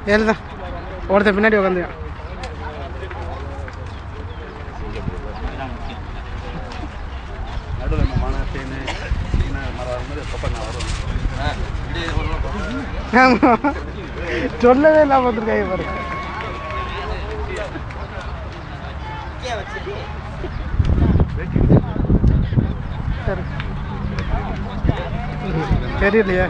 ஏழு தான் ஒருத்தன் பின்னாடி உட்காந்துக்கான் நடுவில் இந்த மனை தேனு சீனை மரம் வரும்போது பக்கம் நான் வரும் ஆமா. சொல்லவே இல்லாம வந்துருக்காங்க பாரு சரி. தெரியலையே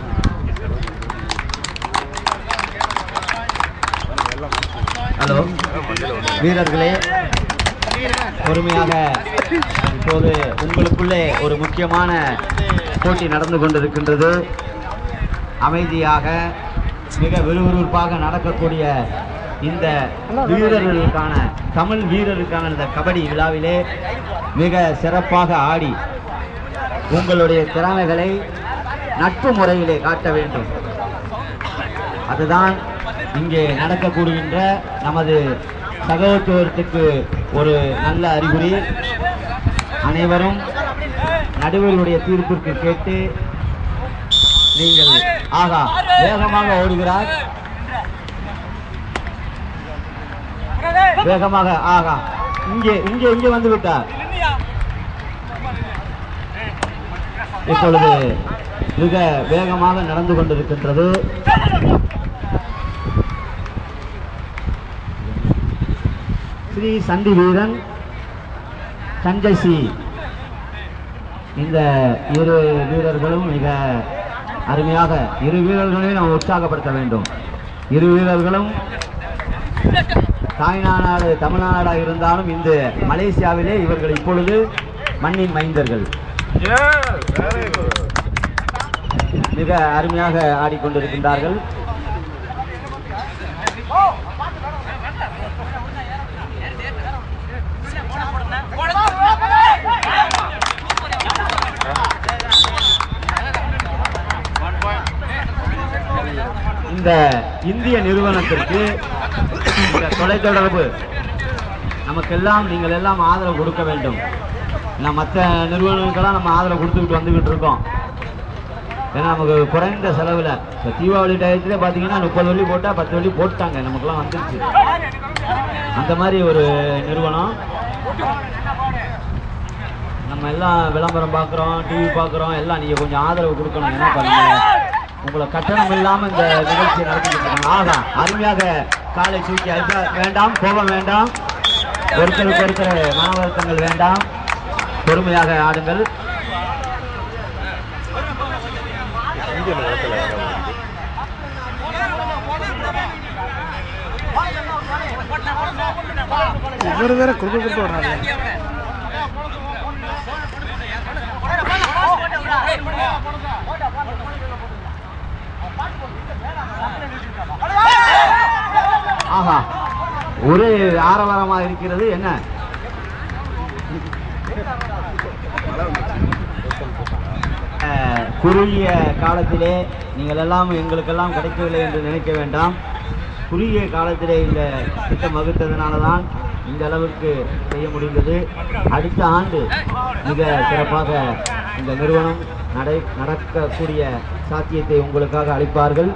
ஹலோ வீரர்களே பொறுமையாக இப்போது உங்களுக்குள்ளே ஒரு முக்கியமான போட்டி நடந்து கொண்டிருக்கின்றது அமைதியாக மிக விறுவிறுப்பாக நடக்கக்கூடிய இந்த வீரர்களுக்கான தமிழ் வீரருக்கான இந்த கபடி விழாவிலே மிக சிறப்பாக ஆடி உங்களுடைய திறமைகளை நட்பு முறையிலே காட்ட வேண்டும் அதுதான் இங்கே நடக்கக்கூடுகின்ற நமது சகோதரத்துக்கு ஒரு நல்ல அறிகுறி அனைவரும் நடுவர்களுடைய தீர்ப்பிற்கு கேட்டு நீங்கள் ஆகா வேகமாக ஓடுகிறார் வேகமாக ஆகா இங்கே இங்கே இங்கே வந்து விட்டார் இப்பொழுது மிக வேகமாக நடந்து கொண்டிருக்கின்றது ஸ்ரீ சண்டி வீரன் சஞ்சய் சி இந்த இரு வீரர்களும் மிக அருமையாக இரு வீரர்களையும் நாம் உற்சாகப்படுத்த வேண்டும் இரு வீரர்களும் தாய்நாடு தமிழ்நாடாக இருந்தாலும் இந்த மலேசியாவிலே இவர்கள் இப்பொழுது மண்ணின் மைந்தர்கள் மிக அருமையாக ஆடிக்கொண்டிருக்கின்றார்கள் இந்த இந்திய நிறுவனத்திற்கு இந்த தொலைத்தொடர்பு நமக்கெல்லாம் நீங்கள் எல்லாம் ஆதரவு கொடுக்க வேண்டும் ஏன்னா மற்ற நிறுவனங்களுக்கெல்லாம் நம்ம ஆதரவு கொடுத்துக்கிட்டு வந்துக்கிட்டு இருக்கோம் ஏன்னா நமக்கு குறைந்த செலவில் இப்போ தீபாவளி டயத்துல பார்த்தீங்கன்னா முப்பது வழி போட்டால் பத்து வழி போட்டாங்க நமக்குலாம் வந்துருச்சு அந்த மாதிரி ஒரு நிறுவனம் நம்ம எல்லாம் விளம்பரம் பார்க்குறோம் டிவி பார்க்குறோம் எல்லாம் நீங்கள் கொஞ்சம் ஆதரவு கொடுக்கணும் என்ன பாருங்க உங்களை கட்டணம் இல்லாமல் இந்த நிகழ்ச்சியை நடத்திக்கிட்டு இருக்காங்க ஆகா அருமையாக காலை தூக்கி அழுத்தா வேண்டாம் கோபம் வேண்டாம் ஒருத்தருக்கு ஒருத்தர் மன வருத்தங்கள் வேண்டாம் பொறுமையாக ஆடுங்கள் இந்திய நிலத்தில் இவர் வேற குறுக்கு குறுக்கு வர்றாரு ஆஹா ஒரே ஆரவாரமா இருக்கிறது என்ன அஹ், குறுகிய காலத்திலே நீங்கள் எல்லாம் எங்களுக்கெல்லாம் கிடைக்கவில்லை என்று நினைக்க வேண்டாம் குறுகிய காலத்திலே இந்த திட்டம் வகுத்ததுனால தான் இந்த அளவுக்கு செய்ய முடிந்தது அடுத்த ஆண்டு மிக சிறப்பாக இந்த நிறுவனம் நடை நடக்கக்கூடிய சாத்தியத்தை உங்களுக்காக அளிப்பார்கள்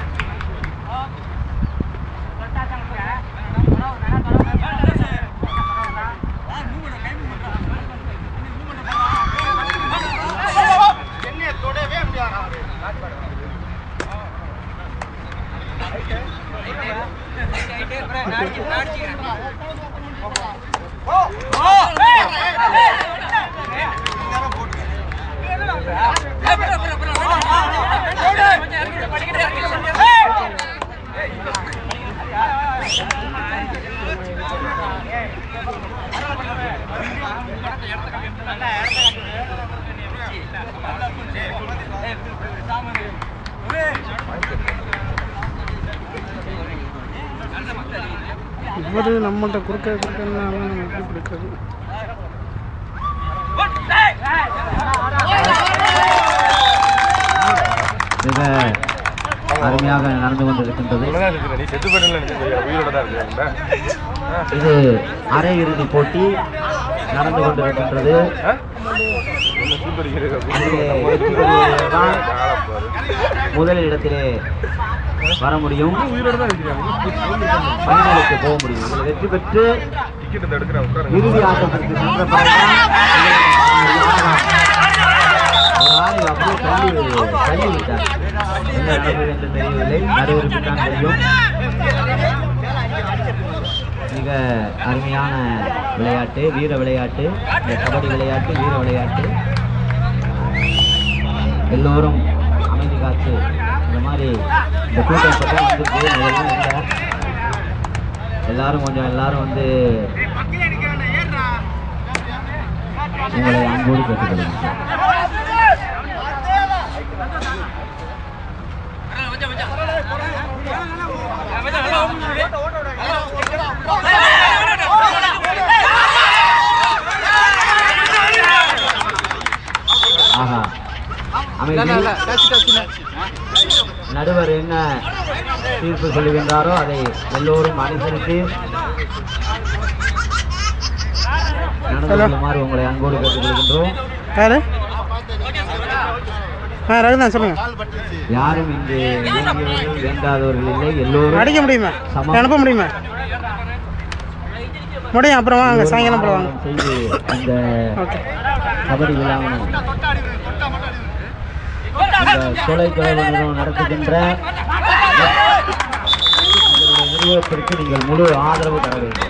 இவர் நம்மள்ட்ட குறுக்க குறுக்கன்னா நம்ம எப்படி கொடுக்குறது மிக அருமையாக நடந்து கொண்டிருக்கின்றது தான் இருக்கிற நீ செத்து போயிடல நினைச்சு உயிரோட தான் இருக்கிற இது அரையிறுதி போட்டி நடந்து கொண்டிருக்கின்றது சூப்பர் ஹீரோ இதிலே வெற்றி பெறுபவர்தான் முதல் இடத்திலே வர முடியும் உயிரோட தான் இருக்கிறாங்க ஃபைனலுக்கு போக முடியும் இதில் வெற்றி பெற்று டிக்கெட் எடுக்கிற உட்காருங்க இறுதி ஆட்டத்திற்கு சென்ற பிறகுதான் ஒரு ஆளை அப்படியே தள்ளி தள்ளி விட்டார் என்ன நடந்தது என்று தெரியவில்லை நடுவருக்கு தான் தெரியும் மிக அருமையான விளையாட்டு வீர விளையாட்டு இந்த கபடி விளையாட்டு வீர விளையாட்டு எல்லோரும் அமைதி காத்து இந்த மாதிரி இந்த கூட்டம் பட்டம் வந்துருக்கு முதல்ல இல்லை எல்லாரும் கொஞ்சம் எல்லாரும் வந்து உங்களை அன்போடு கேட்டுக்கொள்கிறேன் ஆஹா அமைதி நடுவர் என்ன தீர்ப்பு சொல்லுகின்றாரோ அதை எல்லோரும் அனுசரித்து நடந்து கொள்ளுமாறு உங்களை அன்போடு கேட்டுக்கொள்கின்றோம் யாரு ஆ ரகுதான் சொல்லுங்க யாரும் இங்கு வேண்டியவர்கள் வேண்டாதவர்கள் இல்லை எல்லோரும் அடிக்க முடியுமா சமம். அனுப்ப முடியுமா முடியும் அப்புறம் வாங்க சாயங்காலம் போல வாங்க ஆரவாரம் செய்து இந்த ஓகே கபடி விழாவினை இந்த தொலைத்தொடர்பு நிறுவனம் நடத்துகின்ற இதனுடைய நிறுவனத்திற்கு நீங்கள் முழு ஆதரவு தர வேண்டும்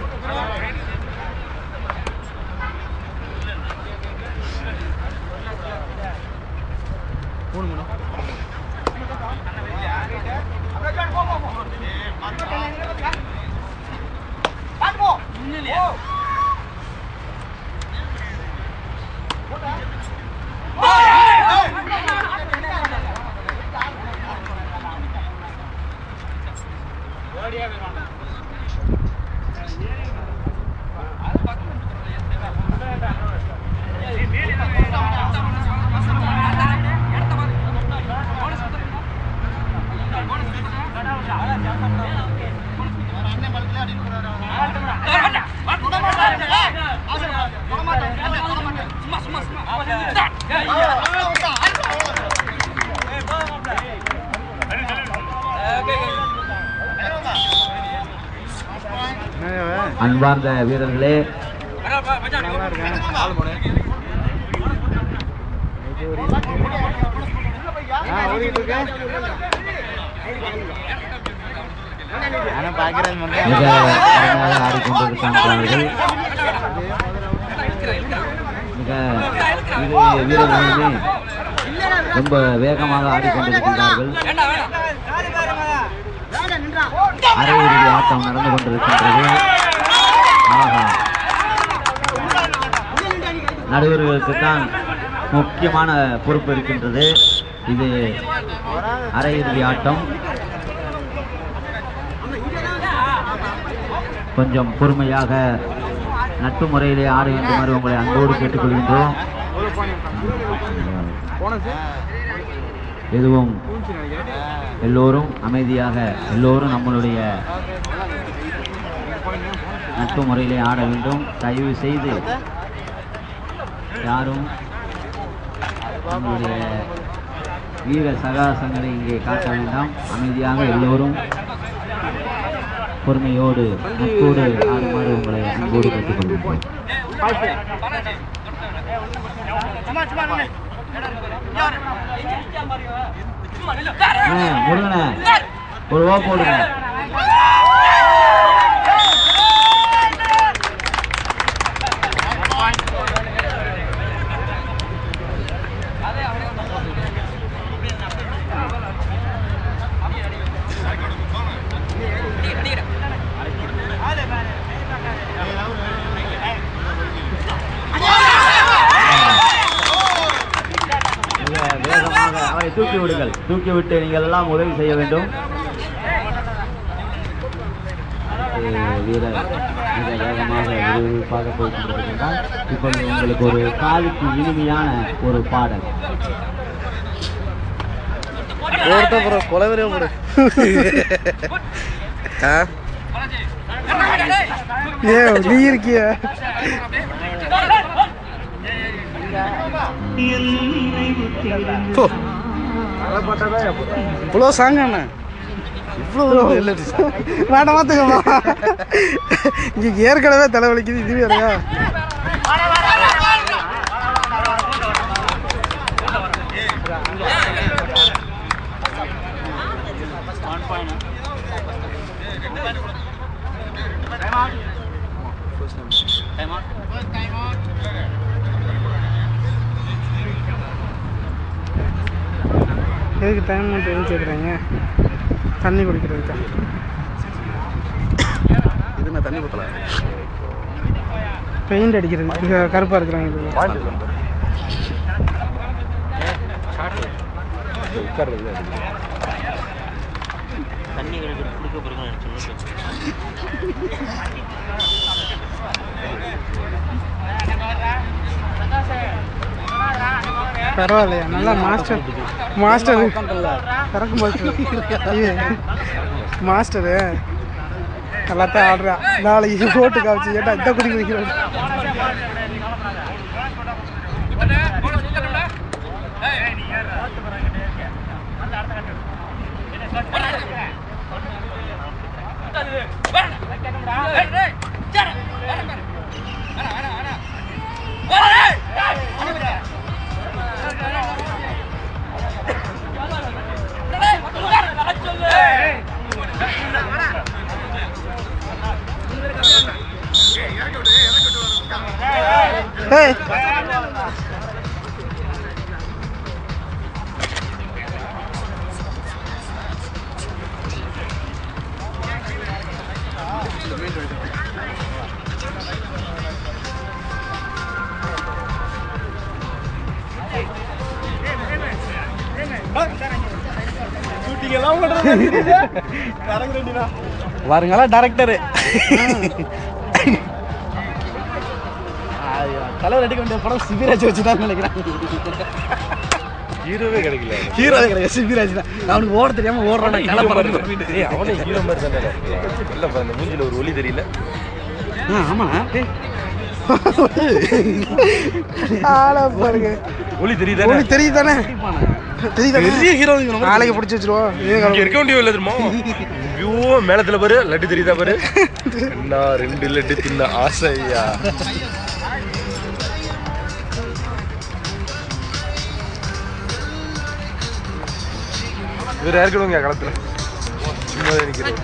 அன்பார்ந்த வீரர்களே மிக அருமையாக ஆடிக்கொண்டிருக்கின்றார்கள் மிக இரு வீரர்களுமே ரொம்ப வேகமாக ஆடிக்கொண்டிருக்கின்றார்கள் அரையிறுதி ஆட்டம் நடந்து கொண்டிருக்கின்றது ஆஹா நடுவர்களுக்கு தான் முக்கியமான பொறுப்பு இருக்கின்றது இது அரையிறுதி ஆட்டம் கொஞ்சம் பொறுமையாக நட்பு முறையிலே ஆட வேண்டுமாறு உங்களை அன்போடு கேட்டுக்கொள்கின்றோம் எதுவும் எல்லோரும் அமைதியாக எல்லோரும் நம்மளுடைய நட்பு முறையிலே ஆட வேண்டும் தயவு செய்து யாரும் நம்மளுடைய வீர சகாசங்களை இங்கே காட்ட வேண்டாம் அமைதியாக எல்லோரும் பொறுமையோடு நட்போடு ஆடுமாறு உங்களை அன்போடு கேட்டுக்கொள்கின்றோம் அண்ணே, முருகனே ஒரு ஓ போடுங்க மிக வேகமாக அவரை தூக்கி விடுங்கள் தூக்கி விட்டு நீங்கள் எல்லாம் உதவி செய்ய வேண்டும் அஹ் வீரர் மிக வேகமாக விறுவிறுப்பாக போய் கொண்டிருக்கின்றார் இப்பொழுது உங்களுக்கு ஒரு காலுக்கு இனிமையான ஒரு பாடல் ஒருத்த அப்புறம் கொலவரே போடு ஏ நீ இருக்கிய இவ்வளோ சாங்க அண்ணா இவ்வளோ இல்லை சார் வேண்டாம் மாத்துங்கம்மா இங்க ஏற்கனவே தலைவலிக்குது இது வேறையா எதுக்கு டைம் மட்டும் எதுவும் கேட்குறீங்க தண்ணி குடிக்கிறதுக்கா இது நான் தண்ணி ஊற்றல பெயிண்ட் அடிக்கிறது இங்கே கருப்பாக இருக்கிறவங்களுக்கு உட்கார்றது தண்ணி எனக்கு குடிக்க போகிறேன் பரவாயில்லையா நல்லா மாஸ்டர் மாஸ்டர் திறக்கும் போது இது மாஸ்டரு எல்லாத்தையும் ஆடுறா நாளைக்கு போட்டு காமிச்சு ஏட்டா இந்த குடி குடிக்கிறோம் ஏய் வருங்களா டேரக்டரு தலைவர் அடிக்க வேண்டிய படம் சிபிராஜ் வச்சு தான் நினைக்கிறேன் ஹீரோவே கிடைக்கல ஹீரோவே கிடையாது சிபிராஜ் தான் நான் அவனுக்கு ஓட தெரியாம ஓடுறான் ஹீரோ மாதிரி ஏய் அவனே ஹீரோ மாதிரி தானே இல்ல பாருங்க மூஞ்சில ஒரு ஒளி தெரியல ஆமா ஆளா பாருங்க ஒளி தெரியுதானே உங்களுக்கு தெரியுது தானே தெரியுது பெரிய ஹீரோ நாளைக்கு பிடிச்சி வச்சிருவோம் இங்க இருக்க வேண்டிய இல்ல தெரியுமா ஐயோ மேலத்துல பாரு லட்டு தெரியுதா பாரு என்ன ரெண்டு லட்டு தின்ன ஆசையா இவர் யாருக்கணுங்க களத்துல சும்மா நினைக்கிறேன்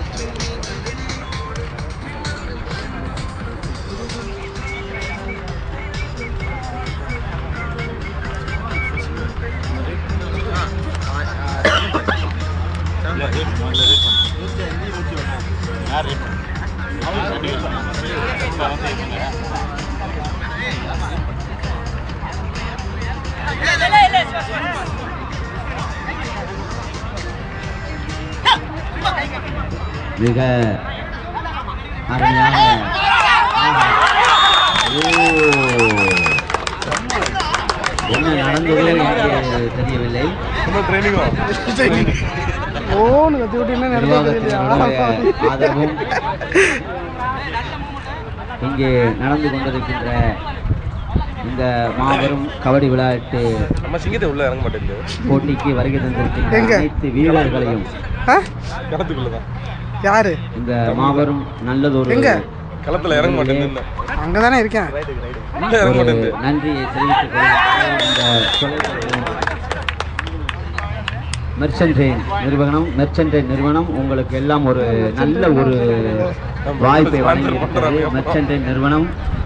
மிக அருமையாக ஆஹா. ஓ. என்ன நடந்தது எனக்கு தெரியவில்லை சும்மா ட்ரைனிங்கோ ஓன்னு கத்தி விட்டு என்ன நடந்தது நிர்வாகத்தினருடைய ஆதரவும் இங்கே நடந்து கொண்டிருக்கின்ற இந்த மாபெரும் கபடி விளையாட்டு நம்ம சிங்கத்தை உள்ள இறங்க மாட்டேங்குது போட்டிக்கு வருகை தந்திருக்கின்ற எங்க? அனைத்து வீரர்களையும் ஆ களத்துக்குள்ளதான் யாரு இந்த மாபெரும் நல்லதொரு எங்க? களத்துல இறங்க மாட்டேங்குது அங்கே தானே இருக்கேன் உள்ள இறங்க ஒரு மாட்டேங்குது நன்றியை தெரிவித்துக் கொள்கிறேன். இந்த தொலைத்தொடர்பு மெர்ச்சன்டைன் நிறுவனம் மெர்ச்சன்டைன் நிறுவனம் உங்களுக்கு எல்லாம் ஒரு நல்ல ஒரு வாய்ப்பை வழங்கியிருக்கிறது மெர்ச்சன்டைன் நிறுவனம்